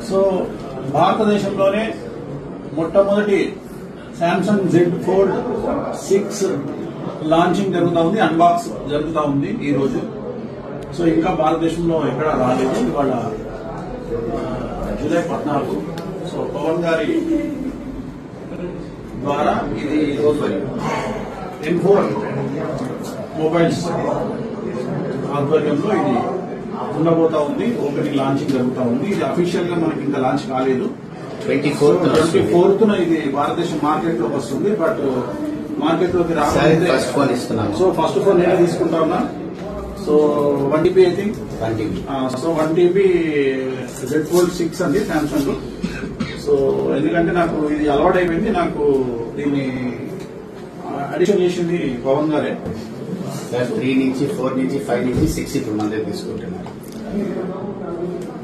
so భారతదేశంలోనే మొట్టమొదటి Samsung Z Fold six launching జరుగుతూ ఉంది అన్బాక్స్ జరుగుతూ ఉంది ఈ రోజు సో ఇంకా భారతదేశంలో ఎక్కడ రాలేదు ఇవాళ ఆ, జూలై పద్నాలుగు సో పవన్ గారి ద్వారా ఇది ఎన్ ఫోర్ మొబైల్స్ ఆధ్వర్యంలో ఇది ఉండబోతా ఉంది ఓపెనింగ్ లాంచింగ్ జరుగుతూ ఉంది ఇది అఫీషియల్ గా మనకి ఇంకా లాంచ్ కాలేదు ట్వంటీ ఫోర్త్ ట్వంటీ ఫోర్త్ ఇది భారతదేశం మార్కెట్ లోకి వస్తుంది బట్ మార్కెట్ లోకి సరే రావాలి ఫస్ట్ ఫోన్ ఇస్తున్నాము సో ఫస్ట్ ఫోన్ నేనే తీసుకుంటా ఉన్నా so one TB I think twenty so one TB Z Fold six అండి సామ్సంగ్ సో ఎందుకంటే నాకు ఇది అలవాటు అయిపోయింది నాకు దీన్ని అడిషన్ చేసింది పవన్ గారే సార్ త్రీ నుంచి ఫోర్ నుంచి ఫైవ్ నుంచి సిక్స్ ఇప్పుడు మన దగ్గర తీసుకుంటున్నారు